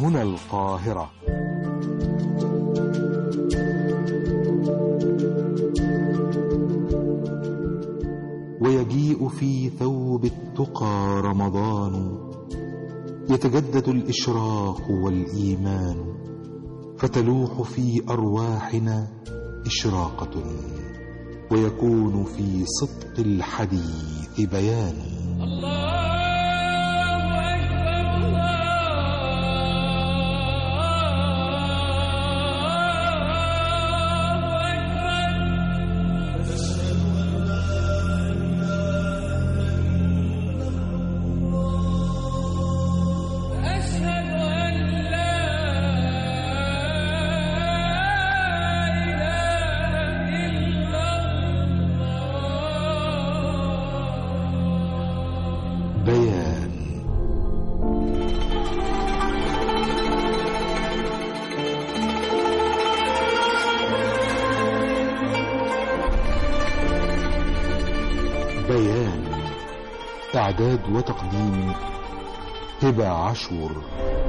هنا القاهرة ويجيء في ثوب التقى رمضان يتجدد الإشراق والإيمان فتلوح في أرواحنا إشراقة ويكون في صدق الحديث بيان بيان بيان إعداد وتقديم هبة عاشور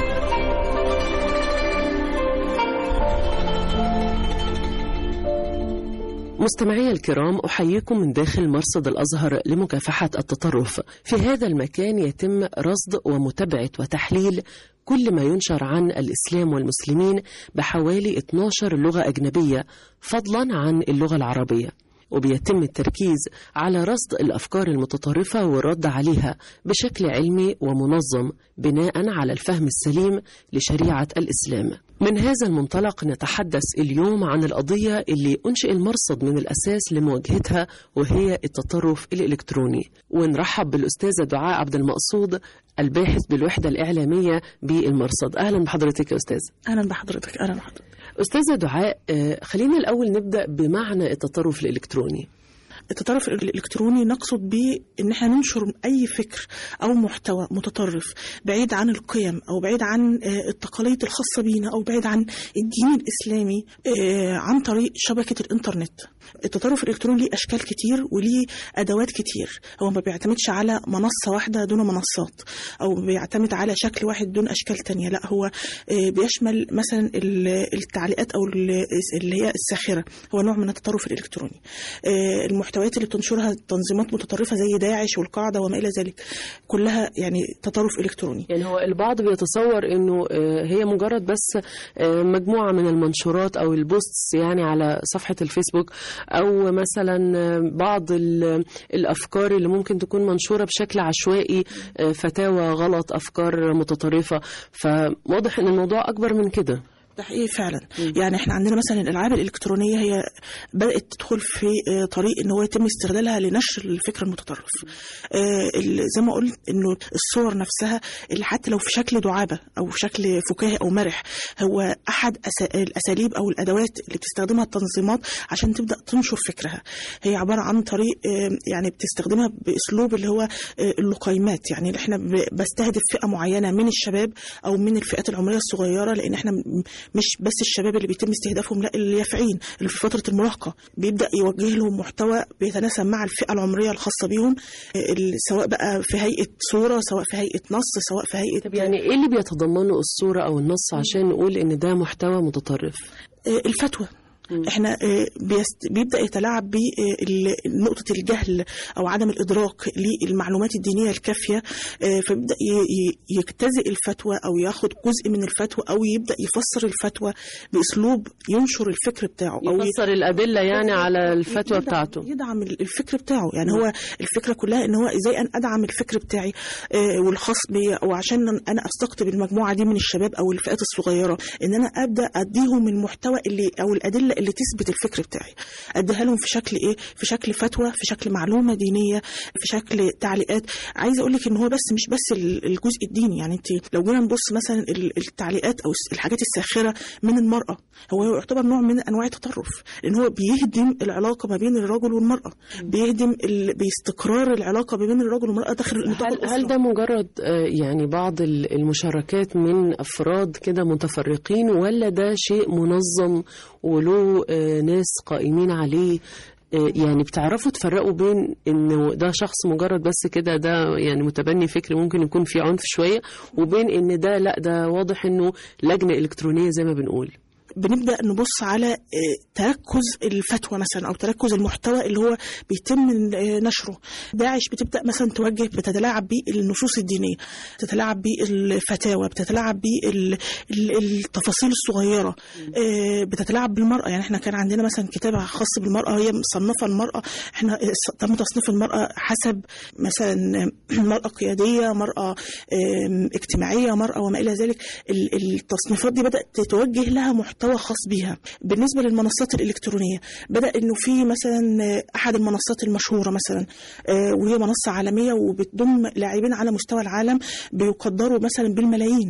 مستمعي الكرام أحييكم من داخل مرصد الأزهر لمكافحة التطرف في هذا المكان يتم رصد ومتابعة وتحليل كل ما ينشر عن الإسلام والمسلمين بحوالي 12 لغة أجنبية فضلا عن اللغة العربية وبيتم التركيز على رصد الأفكار المتطرفة والرد عليها بشكل علمي ومنظم بناء على الفهم السليم لشريعة الإسلام من هذا المنطلق نتحدث اليوم عن القضية اللي أنشئ المرصد من الأساس لمواجهتها وهي التطرف الإلكتروني ونرحب بالأستاذة دعاء عبد المقصود الباحث بالوحدة الإعلامية بالمرصد أهلا بحضرتك يا أستاذ اهلا بحضرتك اهلا بحضرتك أستاذة دعاء آه، خلينا الأول نبدأ بمعنى التطرف الإلكتروني التطرف الالكتروني نقصد به ان احنا ننشر اي فكر او محتوى متطرف بعيد عن القيم او بعيد عن آه، التقاليد الخاصه بينا او بعيد عن الدين الاسلامي آه، عن طريق شبكه الانترنت التطرف الالكتروني ليه اشكال كتير وليه ادوات كتير هو ما بيعتمدش على منصه واحده دون منصات او بيعتمد على شكل واحد دون اشكال تانية لا هو آه، بيشمل مثلا ال- التعليقات او ال- اللي هي الساخره هو نوع من التطرف الالكتروني آه، المحتويات اللي بتنشرها تنظيمات متطرفه زي داعش والقاعده وما الى ذلك كلها يعني تطرف الكتروني يعني هو البعض بيتصور انه آه، هي مجرد بس آه، مجموعه من المنشورات او البوستس يعني على صفحه الفيسبوك او مثلا آه، بعض ال- الافكار اللي ممكن تكون منشوره بشكل عشوائي آه، فتاوى غلط افكار متطرفه فواضح ان الموضوع اكبر من كده ده حقيقي فعلا يعني احنا عندنا مثلا الالعاب الالكترونيه هي بدات تدخل في آه، طريق ان هو يتم استغلالها لنشر الفكر المتطرف آه، ال- زي ما قلت انه الصور نفسها اللي حتى لو في شكل دعابه او في شكل فكاهي او مرح هو احد أسا- الاساليب او الادوات اللي بتستخدمها التنظيمات عشان تبدا تنشر فكرها هي عباره عن طريق آه، يعني بتستخدمها باسلوب اللي هو آه، اللقيمات يعني اللي احنا ب- بستهدف فئه معينه من الشباب او من الفئات العمريه الصغيره لان احنا م- مش بس الشباب اللي بيتم استهدافهم لا اليافعين اللي في فتره المراهقه بيبدا يوجه لهم محتوى بيتناسب مع الفئه العمريه الخاصه بيهم آه، ال- سواء بقى في هيئه صوره سواء في هيئه نص سواء في هيئه طب يعني ايه اللي بيتضمنه الصوره او النص عشان نقول ان ده محتوى متطرف آه، الفتوى احنا آه، بيست... بيبدا يتلاعب بنقطه الجهل او عدم الادراك للمعلومات الدينيه الكافيه آه، فبيبدا ي- ي- يجتزئ الفتوى او ياخد جزء من الفتوى او يبدا يفسر الفتوى باسلوب ينشر الفكر بتاعه او ي- يفسر الادله يعني على الفتوى يدعم- بتاعته يدعم الفكر بتاعه يعني هو الفكره كلها ان هو ازاي انا ادعم الفكر بتاعي آه، والخاص بيا وعشان انا استقطب المجموعه دي من الشباب او الفئات الصغيره ان انا ابدا اديهم المحتوى اللي او الادله اللي تثبت الفكر بتاعي اديها لهم في شكل ايه في شكل فتوى في شكل معلومه دينيه في شكل تعليقات عايزه اقول لك ان هو بس مش بس ال- الجزء الديني يعني انت لو جينا نبص مثلا ال- التعليقات او الس- الحاجات الساخره من المراه هو يعتبر نوع من انواع التطرف لان هو بيهدم العلاقه ما بين الرجل والمراه بيهدم ال... باستقرار العلاقه ما بين الرجل والمراه داخل نطاق هل, الأسرة. هل ده مجرد آه، يعني بعض ال- المشاركات من افراد كده متفرقين ولا ده شيء منظم وله آه، ناس قائمين عليه آه، يعني بتعرفوا تفرقوا بين انه ده شخص مجرد بس كده ده يعني متبني فكري ممكن يكون في عنف شويه وبين ان ده لا ده واضح انه لجنه الكترونيه زي ما بنقول بنبدا نبص على آه، تركز الفتوى مثلا او تركز المحتوى اللي هو بيتم آه، نشره داعش بتبدا مثلا توجه بتتلاعب بالنصوص الدينيه بتتلاعب بالفتاوى بتتلاعب بالتفاصيل الصغيره آه، بتتلاعب بالمراه يعني احنا كان عندنا مثلا كتاب خاص بالمراه هي مصنفه المراه احنا تم تصنيف المراه حسب مثلا مراه قياديه مراه آم، اجتماعيه مراه وما الى ذلك ال- التصنيفات دي بدات تتوجه لها محتوى خاص بيها بالنسبه للمنصات الالكترونيه بدا انه في مثلا آه، احد المنصات المشهوره مثلا آه، وهي منصه عالميه وبتضم لاعبين على مستوى العالم بيقدروا مثلا بالملايين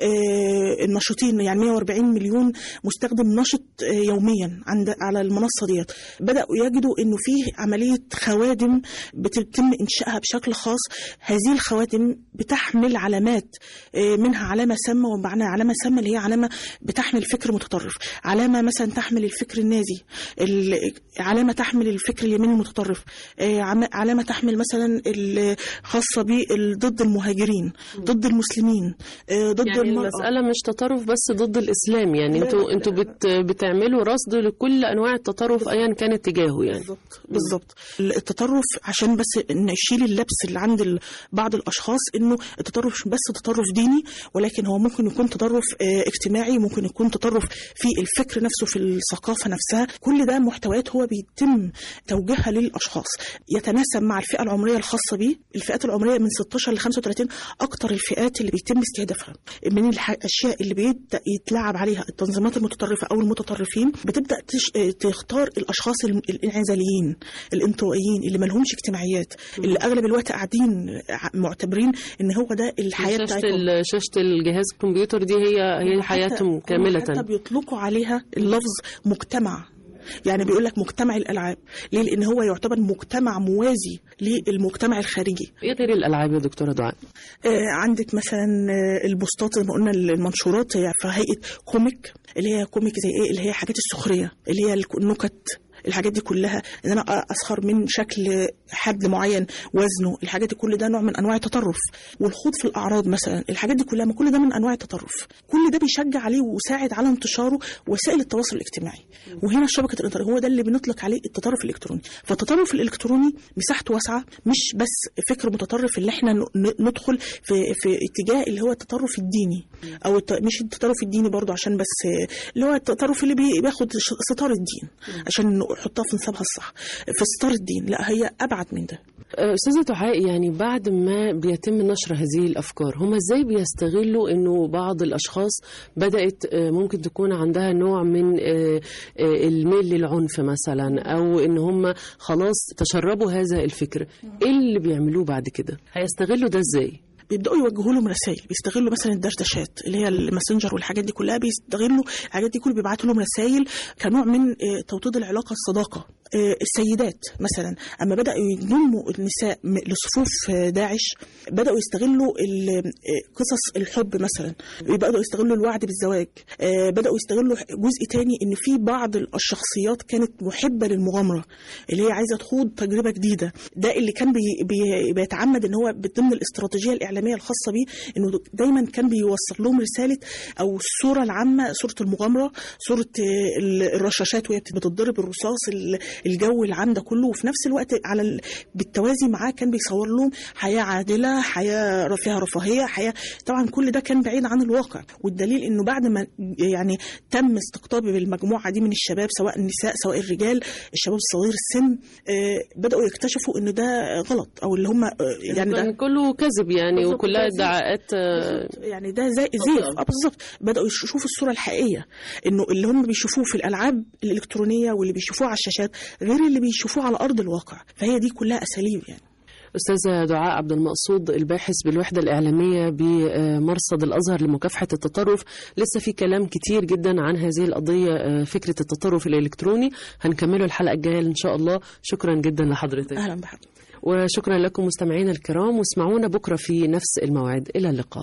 آه، النشطين يعني 140 مليون مستخدم نشط آه، يوميا عند على المنصه ديت بداوا يجدوا انه في عمليه خوادم بتتم انشائها بشكل خاص هذه الخواتم بتحمل علامات آه، منها علامه سامه ومعنى علامه سامه اللي هي علامه بتحمل فكر متطرف علامه مثلا تحمل الفكر النازي ال- علامه تحمل الفكر اليميني المتطرف آه، عم- علامه تحمل مثلا الخاصه ضد المهاجرين ضد المسلمين آه، ضد يعني المرأة. المسألة مش تطرف بس ضد الإسلام يعني لا، انتوا لا، انتوا بت بتعملوا رصد لكل أنواع التطرف أيا كان اتجاهه يعني بالظبط بالظبط التطرف عشان بس نشيل اللبس اللي عند ال- بعض الاشخاص انه التطرف مش بس تطرف ديني ولكن هو ممكن يكون تطرف آه، اجتماعي ممكن يكون تطرف في الفكر نفسه في الثقافه نفسها كل ده محتويات هو بيتم توجيهها للاشخاص يتناسب مع الفئه العمريه الخاصه بيه الفئات العمريه من 16 ل 35 اكتر الفئات اللي بيتم استهدافها من الح- الاشياء اللي بيبدا يتلعب عليها التنظيمات المتطرفه او المتطرفين بتبدا تش... آه، تختار الاشخاص الم- الانعزاليين الانطوائيين اللي مالهمش اجتماعيات اللي اغلب الوقت قاعدين ع- معتبرين ان هو ده الحياه شاشة بتاعتهم ال- شاشة الجهاز الكمبيوتر دي هي هي هم حياتهم حتى- كاملة هم حتى بيطلقوا عليها اللفظ مجتمع يعني بيقول لك مجتمع الالعاب ليه لان هو يعتبر مجتمع موازي للمجتمع الخارجي ايه غير الألعاب يا دكتورة دعاء؟ آه، عندك مثلا آه، البوستات زي ما قلنا المنشورات هي في هيئه كوميك اللي هي كوميك زي ايه اللي هي حاجات السخريه اللي هي الك- النكت الحاجات دي كلها ان انا اسخر من شكل حد معين وزنه الحاجات دي كل ده نوع من انواع التطرف والخوض في الاعراض مثلا الحاجات دي كلها ما كل ده من انواع التطرف كل ده بيشجع عليه ويساعد على انتشاره وسائل التواصل الاجتماعي وهنا شبكه الانترنت هو ده اللي بنطلق عليه التطرف الالكتروني فالتطرف الالكتروني مساحته واسعه مش بس فكر متطرف اللي احنا ن- ن- ندخل في في اتجاه اللي هو التطرف الديني او الت- مش التطرف الديني برضو عشان بس اللي هو التطرف اللي بي- بياخد ش- ستار الدين عشان نحطها في نصابها الصح في ستار الدين لا هي ابعد من ده أستاذة دعاء يعني بعد ما بيتم نشر هذه الأفكار هم إزاي بيستغلوا أنه بعض الأشخاص بدأت آه، ممكن تكون عندها نوع من آه، آه، الميل للعنف مثلا أو أن هم خلاص تشربوا هذا الفكر إيه اللي بيعملوه بعد كده هيستغلوا ده إزاي بيبداوا يوجهوا لهم رسائل بيستغلوا مثلا الدردشات اللي هي الماسنجر والحاجات دي كلها بيستغلوا الحاجات دي كلها بيبعتوا لهم رسائل كنوع من آه، توطيد العلاقه الصداقه آه، السيدات مثلا اما بداوا يضموا النساء م- لصفوف آه، داعش بداوا يستغلوا ال- آه، قصص الحب مثلا بداوا يستغلوا الوعد بالزواج آه، بداوا يستغلوا جزء تاني ان في بعض الشخصيات كانت محبه للمغامره اللي هي عايزه تخوض تجربه جديده ده اللي كان بي بي بيتعمد ان هو ضمن الاستراتيجيه الاعلاميه الخاصه بيه انه دايما كان بيوصل لهم رساله او الصوره العامه صوره المغامره صوره آه، ال- الرشاشات وهي بتضرب الرصاص ال- الجو العام ده كله وفي نفس الوقت على ال- بالتوازي معاه كان بيصور لهم حياه عادله حياه فيها رفاهيه حياه طبعا كل ده كان بعيد عن الواقع والدليل انه بعد ما يعني تم استقطابي بالمجموعه دي من الشباب سواء النساء سواء الرجال الشباب الصغير السن آه، بداوا يكتشفوا ان ده غلط او اللي هم آه، يعني كان ده كله كذب يعني بالظبط، وكلها كذب. ادعاءات آه، يعني ده زي زيف اه بالظبط بداوا يشوفوا الصوره الحقيقيه انه اللي هم بيشوفوه في الالعاب الالكترونيه واللي بيشوفوه على الشاشات غير اللي بيشوفوه على ارض الواقع فهي دي كلها اساليب يعني أستاذة دعاء عبد المقصود الباحث بالوحدة الإعلامية بمرصد الأزهر لمكافحة التطرف لسه في كلام كتير جدا عن هذه القضية آه، فكرة التطرف الإلكتروني هنكمله الحلقة الجاية إن شاء الله شكرا جدا لحضرتك اهلا بحضرتك وشكرا لكم مستمعينا الكرام واسمعونا بكرة في نفس الموعد إلى اللقاء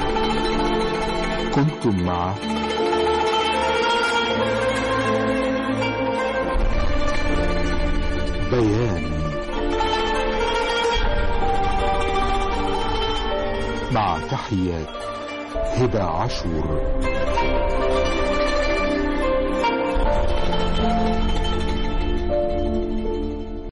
كنتم مع بيان مع تحيات هبة عاشور